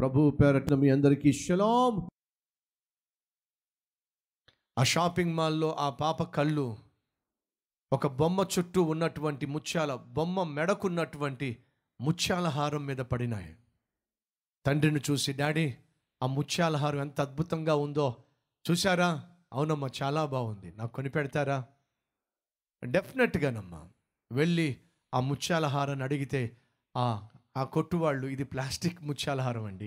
ప్రభు పేరట్న మీ అందరికీ షలాం ఆ షాపింగ్ మాల్లో ఆ పాప కళ్ళు ఒక బొమ్మ చుట్టూ ఉన్నటువంటి ముత్యాల బొమ్మ మెడకున్నటువంటి ముత్యాల హారం మీద పడినాయి తండ్రిని చూసి డాడీ ఆ ముత్యాల హారం ఎంత అద్భుతంగా ఉందో చూసారా అవునమ్మా చాలా బాగుంది నాకు కొని పెడతారా డెఫినెట్గానమ్మా వెళ్ళి ఆ ముత్యాల హారాన్ని అడిగితే ఆ ఆ కొట్టు వాళ్ళు ఇది ప్లాస్టిక్ ముత్యాల హారం అండి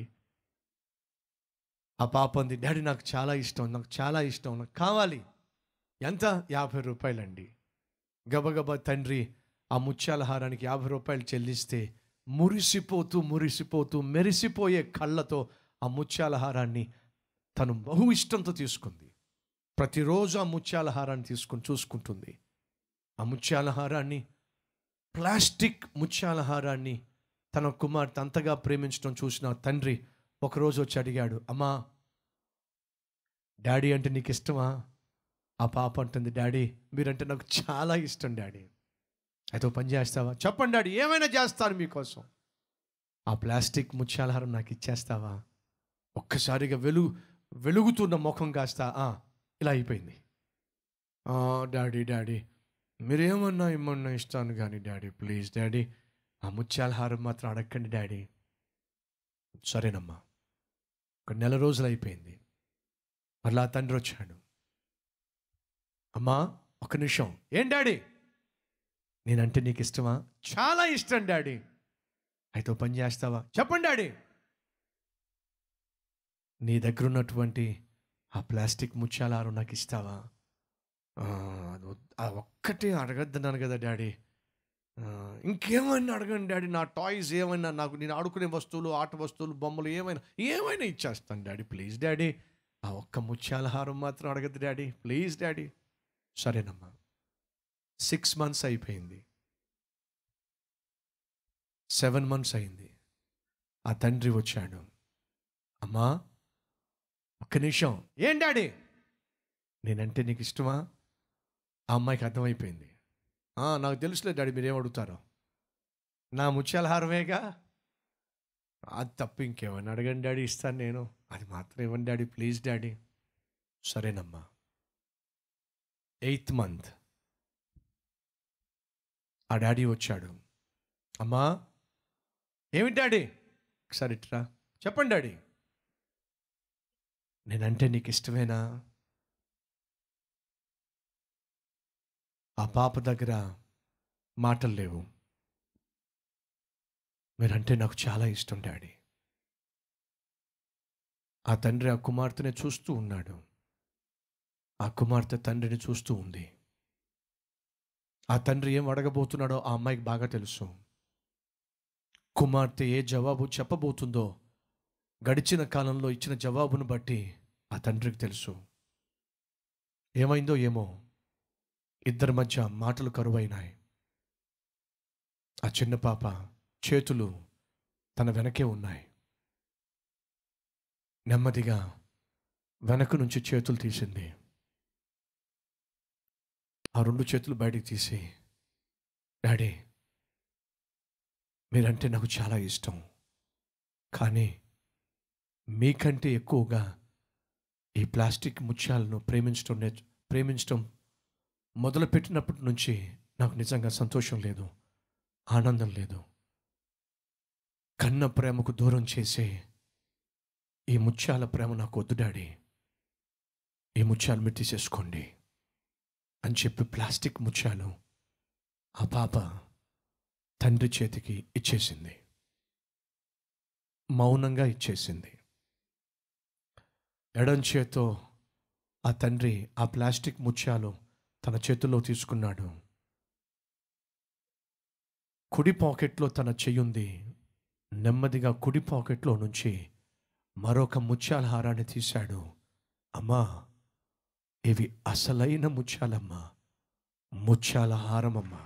ఆ పాప ఉంది డాడీ నాకు చాలా ఇష్టం నాకు చాలా ఇష్టం నాకు కావాలి ఎంత యాభై రూపాయలండి గబగబా తండ్రి ఆ ముత్యాల హారానికి యాభై రూపాయలు చెల్లిస్తే మురిసిపోతూ మురిసిపోతూ మెరిసిపోయే కళ్ళతో ఆ ముత్యాల హారాన్ని తను బహు ఇష్టంతో తీసుకుంది ప్రతిరోజు ఆ ముత్యాల హారాన్ని తీసుకుని చూసుకుంటుంది ఆ ముత్యాల హారాన్ని ప్లాస్టిక్ ముత్యాల హారాన్ని తన కుమార్తె అంతగా ప్రేమించడం చూసిన తండ్రి ఒకరోజు వచ్చి అడిగాడు అమ్మా డాడీ అంటే నీకు ఇష్టమా ఆ పాప అంటుంది డాడీ మీరంటే నాకు చాలా ఇష్టం డాడీ అయితే ఓ పని చేస్తావా చెప్పండి డాడీ ఏమైనా చేస్తాను మీకోసం ఆ ప్లాస్టిక్ ముత్యాలహారం నాకు ఇచ్చేస్తావా ఒక్కసారిగా వెలుగు వెలుగుతున్న ముఖం కాస్త "ఆ, ఇలా అయిపోయింది "ఆ, డాడీ డాడీ మీరేమన్నా ఇమ్మన్నా ఇస్తాను కానీ డాడీ ప్లీజ్ డాడీ ఆ ముత్యాలహారం మాత్రం అడగండి డాడీ సరేనమ్మా ఒక నెల రోజులు అయిపోయింది మళ్ళా తండ్రి వచ్చాడు అమ్మా ఒక నిమిషం ఏం డాడీ నేనంటే నీకు ఇష్టమా చాలా ఇష్టం డాడీ అయితే ఓ పని చేస్తావా చెప్పండి డాడీ నీ దగ్గర ఉన్నటువంటి ఆ ప్లాస్టిక్ ముత్యాలారు నాకు ఇస్తావా "ఆ, అది వద్- ఆ ఒక్కటే అడగద్దన్నాను కదా డాడీ "ఆ, ఇంకేమైనా అడగండి డాడీ నా టాయ్స్ ఏమైనా నాకు నేను ఆడుకునే వస్తువులు ఆట వస్తువులు బొమ్మలు ఏమైనా ఏమైనా ఇచ్చేస్తాను డాడీ ప్లీజ్ డాడీ ఆ ఒక్క ముత్యాల హారం మాత్రం అడగద్దు డాడీ ప్లీజ్ డాడీ సరేనమ్మా సిక్స్ మంత్స్ అయిపోయింది సెవెన్ మంత్స్ అయింది ఆ తండ్రి వచ్చాడు అమ్మా ఒక్క నిమిషం ఏం డాడీ నేనంటే నీకు ఇష్టమా ఆ అమ్మాయికి అర్థమైపోయింది "ఆ, నాకు తెలుసులే డాడీ మీరేం అడుగుతారో నా ముత్యాల హారమేగా అది తప్ప ఇంకేమైనా అడగండి డాడీ ఇస్తాను నేను అది మాత్రం ఇవ్వండి డాడీ ప్లీజ్ డాడీ సరేనమ్మా ఎయిత్ మంత్ ఆ డాడీ వచ్చాడు అమ్మా ఏమిటి డాడీ ఒకసారి ఇట్రా చెప్పండి డాడీ నేనంటే నీకు ఇష్టమేనా ఆ పాప దగ్గర మాటలు లేవు మీరంటే నాకు చాలా ఇష్టం డాడీ ఆ తండ్రి ఆ కుమార్తెని చూస్తూ ఉన్నాడు ఆ కుమార్తె తండ్రిని చూస్తూ ఉంది ఆ తండ్రి ఏం అడగబోతున్నాడో ఆ అమ్మాయికి బాగా తెలుసు కుమార్తె ఏ జవాబు చెప్పబోతుందో గడిచిన కాలంలో ఇచ్చిన జవాబును బట్టి ఆ తండ్రికి తెలుసు ఏమైందో ఏమో ఇద్దరి మధ్య మాటలు కరువైనాయి ఆ చిన్న పాప చేతులు తన వెనకే ఉన్నాయి నెమ్మదిగా వెనక నుంచి చేతులు తీసింది ఆ రెండు చేతులు బయటికి తీసి డాడీ మీరంటే నాకు చాలా ఇష్టం కానీ మీకంటే ఎక్కువగా ఈ ప్లాస్టిక్ ముత్యాలను ప్రేమించడం నేర్చు ప్రేమించడం మొదలుపెట్టినప్పటి నుంచి నాకు నిజంగా సంతోషం లేదు ఆనందం లేదు కన్న ప్రేమకు దూరం చేసే ఈ ముత్యాల ప్రేమ నాకు వద్దు డాడీ ఈ ముత్యాలు మీరు తీసేసుకోండి అని చెప్పి ప్లాస్టిక్ ముత్యాలు ఆ పాప తండ్రి చేతికి ఇచ్చేసింది మౌనంగా ఇచ్చేసింది ఎడం చేతో ఆ తండ్రి ఆ ప్లాస్టిక్ ముత్యాలు తన చేతుల్లో తీసుకున్నాడు కుడి పాకెట్లో తన చెయ్యుంది నెమ్మదిగా కుడి పాకెట్లో నుంచి మరొక ముత్యాల హారాన్ని తీశాడు అమ్మా ఇవి అసలైన ముత్యాలమ్మా ముత్యాల హారమమ్మా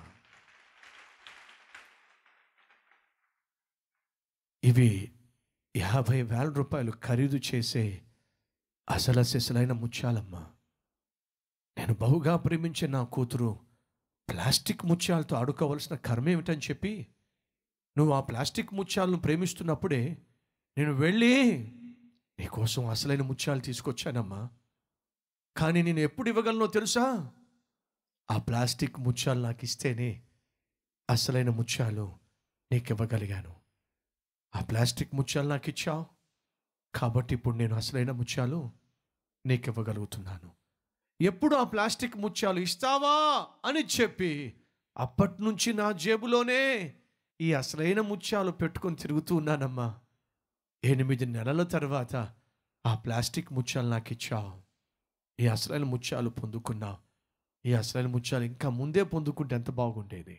ఇవి యాభై వేల రూపాయలు ఖరీదు చేసే అసలు సిసలైన ముత్యాలమ్మా నేను బహుగా ప్రేమించే నా కూతురు ప్లాస్టిక్ ముత్యాలతో ఆడుకోవలసిన కర్మ ఏమిటని చెప్పి నువ్వు ఆ ప్లాస్టిక్ ముత్యాలను ప్రేమిస్తున్నప్పుడే నేను వెళ్ళి నీకోసం అసలైన ముత్యాలు తీసుకొచ్చానమ్మా కానీ నేను ఎప్పుడు ఇవ్వగలనో తెలుసా ఆ ప్లాస్టిక్ ముత్యాలు నాకు ఇస్తేనే అసలైన ముత్యాలు నీకు ఇవ్వగలిగాను ఆ ప్లాస్టిక్ ముత్యాలు నాకు ఇచ్చావు కాబట్టి ఇప్పుడు నేను అసలైన ముత్యాలు నీకు ఇవ్వగలుగుతున్నాను ఎప్పుడు ఆ ప్లాస్టిక్ ముత్యాలు ఇస్తావా అని చెప్పి అప్పటి నుంచి నా జేబులోనే ఈ అసలైన ముత్యాలు పెట్టుకొని తిరుగుతూ ఉన్నానమ్మా ఎనిమిది నెలల తర్వాత ఆ ప్లాస్టిక్ ముత్యాలు నాకు ఇచ్చావు ఈ అసలైన ముత్యాలు పొందుకున్నావు ఈ అసలైన ముత్యాలు ఇంకా ముందే పొందుకుంటే ఎంత బాగుండేది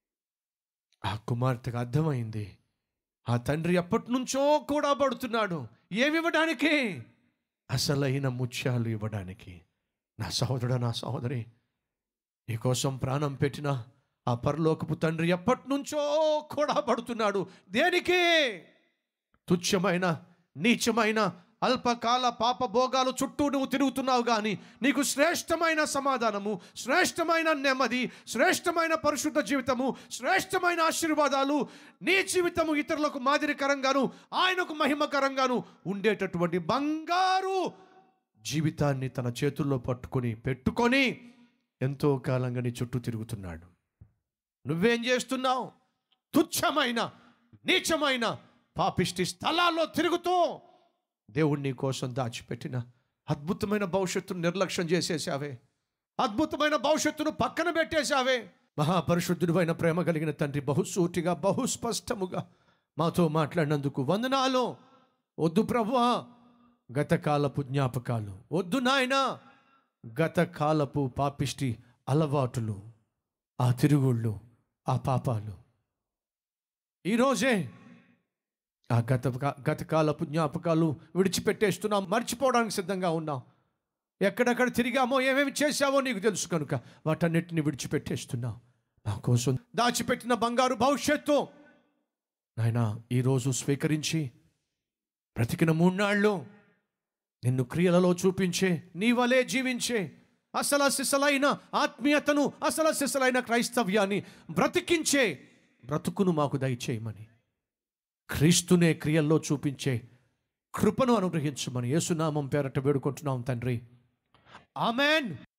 ఆ కుమార్తెకు అర్థమైంది ఆ తండ్రి ఎప్పటి నుంచో కూడా పడుతున్నాడు ఏమి ఇవ్వడానికి అసలైన ముత్యాలు ఇవ్వడానికి నా సహోదరుడు నా సహోదరి నీకోసం ప్రాణం పెట్టిన ఆ పరలోకపు తండ్రి ఎప్పటి నుంచో కూడా పడుతున్నాడు దేనికి తుచ్చమైన నీచమైన అల్పకాల పాప భోగాలు చుట్టూ నువ్వు తిరుగుతున్నావు కానీ నీకు శ్రేష్టమైన సమాధానము శ్రేష్టమైన నెమ్మది శ్రేష్టమైన పరిశుద్ధ జీవితము శ్రేష్టమైన ఆశీర్వాదాలు నీ జీవితము ఇతరులకు మాదిరికరంగాను ఆయనకు మహిమకరంగాను ఉండేటటువంటి బంగారు జీవితాన్ని తన చేతుల్లో పట్టుకొని పెట్టుకొని ఎంతో కాలంగా నీ చుట్టూ తిరుగుతున్నాడు నువ్వేం చేస్తున్నావు తుచ్చమైన నీచమైన పాపిష్టి స్థలాల్లో తిరుగుతూ దేవుడు నీ కోసం దాచిపెట్టిన అద్భుతమైన భవిష్యత్తును నిర్లక్ష్యం చేసేసావే అద్భుతమైన భవిష్యత్తును పక్కన పెట్టేశావే మహాపరిశుద్ధుడైన ప్రేమ కలిగిన తండ్రి బహుసూటిగా బహుస్పష్టముగా మాతో మాట్లాడినందుకు వందనాలు వద్దు ప్రభువా గతకాలపు జ్ఞాపకాలు వద్దు నాయనా గతకాలపు పాపిష్టి అలవాటులు ఆ తిరుగుళ్ళు ఆ పాపాలు ఈరోజే ఆ గత గతకాలపు జ్ఞాపకాలు విడిచిపెట్టేస్తున్నాం మర్చిపోవడానికి సిద్ధంగా ఉన్నాం ఎక్కడెక్కడ తిరిగామో ఏమేమి చేశావో నీకు తెలుసు కనుక వాటన్నిటిని విడిచిపెట్టేస్తున్నాం నా కోసం దాచిపెట్టిన బంగారు భవిష్యత్తు నాయన ఈరోజు స్వీకరించి బ్రతికిన మూడునాళ్ళు నిన్ను క్రియలలో చూపించే నీ వలే జీవించే అసలు సిసలైన ఆత్మీయతను అసలు సిసలైన క్రైస్తవ్యాన్ని బ్రతికించే బ్రతుకును మాకు దయచేయమని క్రీస్తునే క్రియల్లో చూపించే కృపను అనుగ్రహించమని యేసునామం పేరట వేడుకుంటున్నాం తండ్రి ఆమెన్